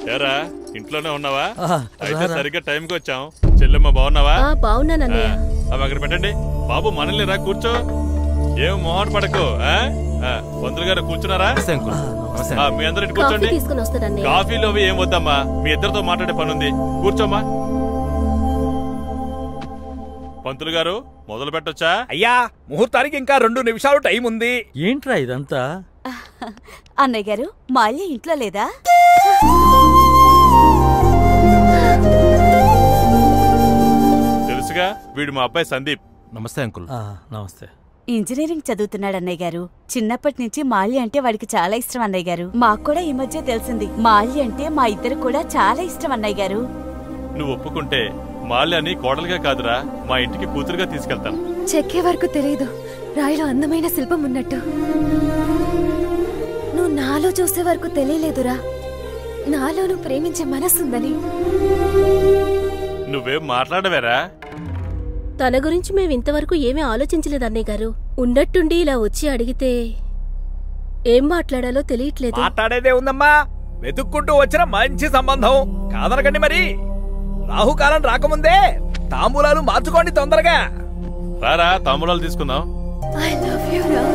ఏరా ఇంట్లోనే ఉన్నావా ఆ, అయితే రారా. సరిగ్గా టైంకి వచ్చాం చెల్లెమ్మ బాగున్నావా ఆ బాగున్నాను ఆ, అన్నయ్య అవి అక్కడ పెట్టండి బాబు మనల్ని రా కూర్చో ఏం మొహన్ పడకు ఆ? ఆ, పంతులు గారు కూర్చున్నారా నమస్తే అంకుల్ నమస్తే ఆ, మీ అందరు ఇటు కాఫీ కూర్చోండి తీసుకుని వస్తాడు అన్నయ్య కాఫీలు అవి ఏం వద్దమ్మా మీ ఇద్దరితో మాట్లాడే పని ఉంది కూర్చోమ్మా పంతులు గారు మొదలు పెట్టొచ్చా అయ్యా ముహూర్తానికి ఇంకా రెండు నిమిషాలు టైం ఉంది ఏంట్రా ఇదంతా అన్నయ్య గారు మాల్య ఇంట్లో లేదా తెలుసుగా వీడు మా అబ్బాయి సందీప్ నమస్తే అంకుల్ ఆ, నమస్తే ఇంజనీరింగ్ చదువుతున్నాడు అన్నయ్య గారు చిన్నప్పటి నుంచి మాల్య అంటే వాడికి చాలా ఇష్టం అన్నయ్య గారు మాకు కూడా ఈ మధ్య తెలిసింది మాల్య అంటే మా ఇద్దరు కూడా చాలా ఇష్టం అన్నయ్య గారు నువ్వు ఒప్పుకుంటే మాల్యాని కోడలుగా కాదురా మా ఇంటికి కూతురుగా తీసుకెళ్తాను చెక్కే వరకు తెలియదు రాయిలో అందమైన శిల్పం ఉన్నట్టు నువ్వు నాలో చూసే వరకు తెలియలేదురా నాలో నువ్వు ప్రేమించే మనస్సుందని నువ్వేం మాట్లాడవేరా తన గురించి మేము ఇంతవరకు ఏమీ ఆలోచించలేదు అన్నయ్య గారు ఉన్నట్టుండి ఇలా వచ్చి అడిగితే ఏం మాట్లాడాలో తెలియట్లేదు మాట్లాడేదే ఉందమ్మా వెతుక్కుంటూ వచ్చిన మంచి సంబంధం కాదనకండి మరి రాహుకాలం రాకముందే తాంబూలాలు మార్చుకోండి తొందరగా రారా తాంబూలాలు తీసుకుందాం ఐ లవ్ యూ రా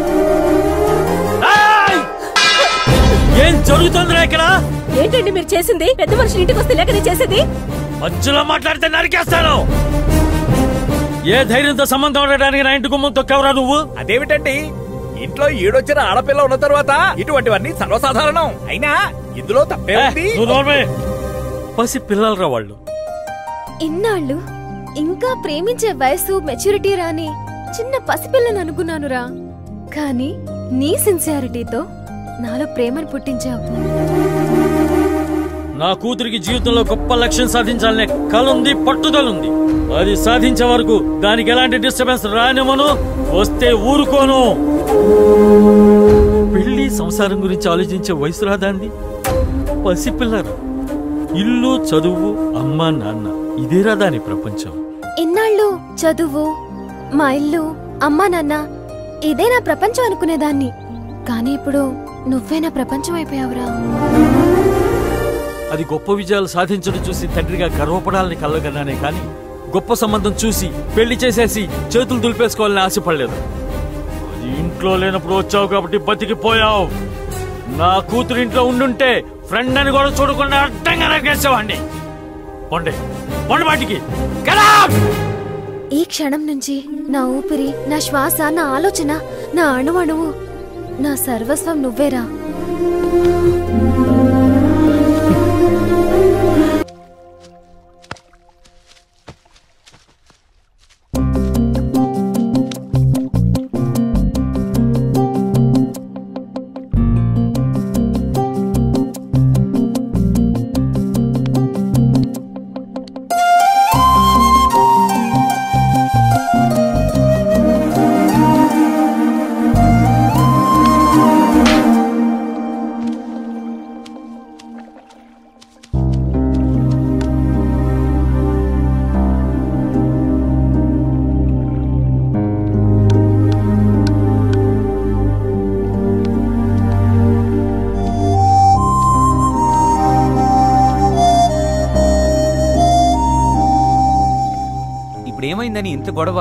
ఏం జరుగుతుందిరా ఇక్కడ ఏంటండి మీరు చేసింది పెద్ద మనుషులు ఇంటికి వస్తే లేకనే చేసేది మధ్యలో మాట్లాడితే నరికేస్తాను ఏ ధైర్యంతో సంబంధం ఉండడానికి నా ఇంటి గుమ్మం తొక్కవరా నువ్వు అదేమిటండి ఇంట్లో ఈడొచ్చిన ఆడపిల్ల ఉన్న తర్వాత ఇటువంటివన్నీ సర్వసాధారణం అయినా ఇందులో తప్పే ఏ, ఉంది నువ్వు నోర్మే. పసి పిల్లలరా వాళ్ళు ఇన్నాళ్ళు ఇంకా ప్రేమించే వయసు మెచ్యూరిటీ రాని చిన్న పసిపిల్లని అనుకున్నానురా కానీ నీ సిన్సియారిటీతో నాలో ప్రేమను పుట్టించావు నా కూతురికి జీవితంలో గొప్ప లక్ష్యం సాధించాలనే కలుంది పట్టుదలుంది అది సాధించే వరకు దానికి ఎలాంటి డిస్టర్బెన్స్ రానివ్వను వస్తే ఊరుకోను పెళ్లి సంసారం గురించి ఆలోచించే వయసు రాదాంది పసిపిల్లరు ఇల్లు చదువు అమ్మ నాన్న ఇదేరా దాని ప్రపంచం ఇన్నాళ్ళు చదువు మా ఇల్లు అమ్మా నాన్న ఇదే నా ప్రపంచం అనుకునేదాన్ని కానీ ఇప్పుడు నువ్వే నా ప్రపంచం అయిపోయావురా అది గొప్ప విజయాలు సాధించడం చూసి తండ్రిగా గర్వపడాలని కలగన్నానే కానీ గొప్ప సంబంధం చూసి పెళ్లి చేసేసి చేతులు దులిపేసుకోవాలని ఆశపడలేదు అది ఇంట్లో లేనప్పుడు వచ్చావు కాబట్టి బతికిపోయావు నా కూతురు ఇంట్లో ఉండుంటే ఫ్రెండ్ అని కూడా చూడకుండా అడ్డంగా నరికేసేవాడిని పొండే పొండి వాటికి ఈ క్షణం నుంచి నా ఊపిరి నా శ్వాస నా ఆలోచన నా అణువణువు నా సర్వస్వం నువ్వేరా ఇప్పుడు ఏమైందని ఇంత గొడవ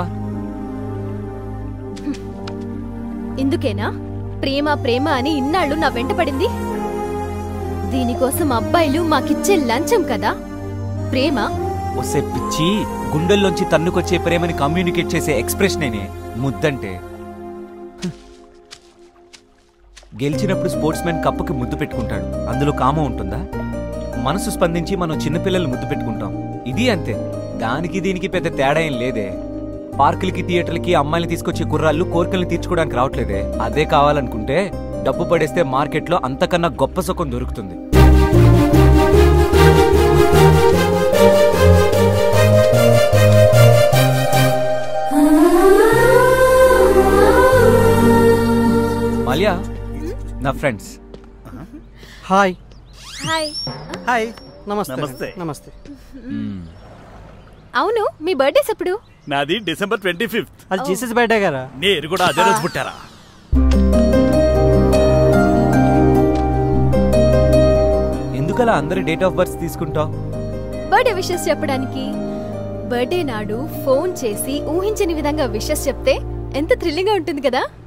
ఇందుకేనా ప్రేమ ప్రేమ అని ఇన్నాళ్ళు నా వెంట పడింది దీనికోసం అబ్బాయిలు మాకిచ్చే లంచం కదా ప్రేమ వస్తే పిచ్చి గుండెల్లోంచి తన్నుకొచ్చే ప్రేమని కమ్యూనికేట్ చేసే ఎక్స్ప్రెషనేనే ముద్దంటే హ్మ్. గెలిచినప్పుడు స్పోర్ట్స్ మ్యాన్ కప్పుకి ముద్దు పెట్టుకుంటాడు అందులో కామం ఉంటుందా మనసు స్పందించి మనం చిన్నపిల్లలు ముద్దు పెట్టుకుంటాం ఇది అంతే దానికి దీనికి పెద్ద తేడా ఏం లేదే పార్కులకి థియేటర్లకి అమ్మాయిని తీసుకొచ్చే కుర్రాళ్ళు కోరికల్ని తీర్చుకోవడానికి రావట్లేదే అదే కావాలనుకుంటే డబ్బు పడేస్తే మార్కెట్లో అంతకన్నా గొప్ప సుఖం దొరుకుతుంది మాలియా నా ఫ్రెండ్స్ హాయ్ హాయ్ హాయ్ నమస్తే నమస్తే. నమస్తే అవును మీ బర్త్డేస్ ఎప్పుడు నాది డిసెంబర్ ట్వంటీ ఫిఫ్త్ అది జీసస్ బర్త్డే కదా నేను కూడా అదే రోజు పుట్టారా ఎందుకలా అందరి డేట్ ఆఫ్ బర్త్ తీసుకుంటావు బర్త్డే విషెస్ చెప్పడానికి బర్త్డే నాడు ఫోన్ చేసి ఊహించని విధంగా విషెస్ చెప్తే ఎంత థ్రిల్లింగ్ గా ఉంటుంది కదా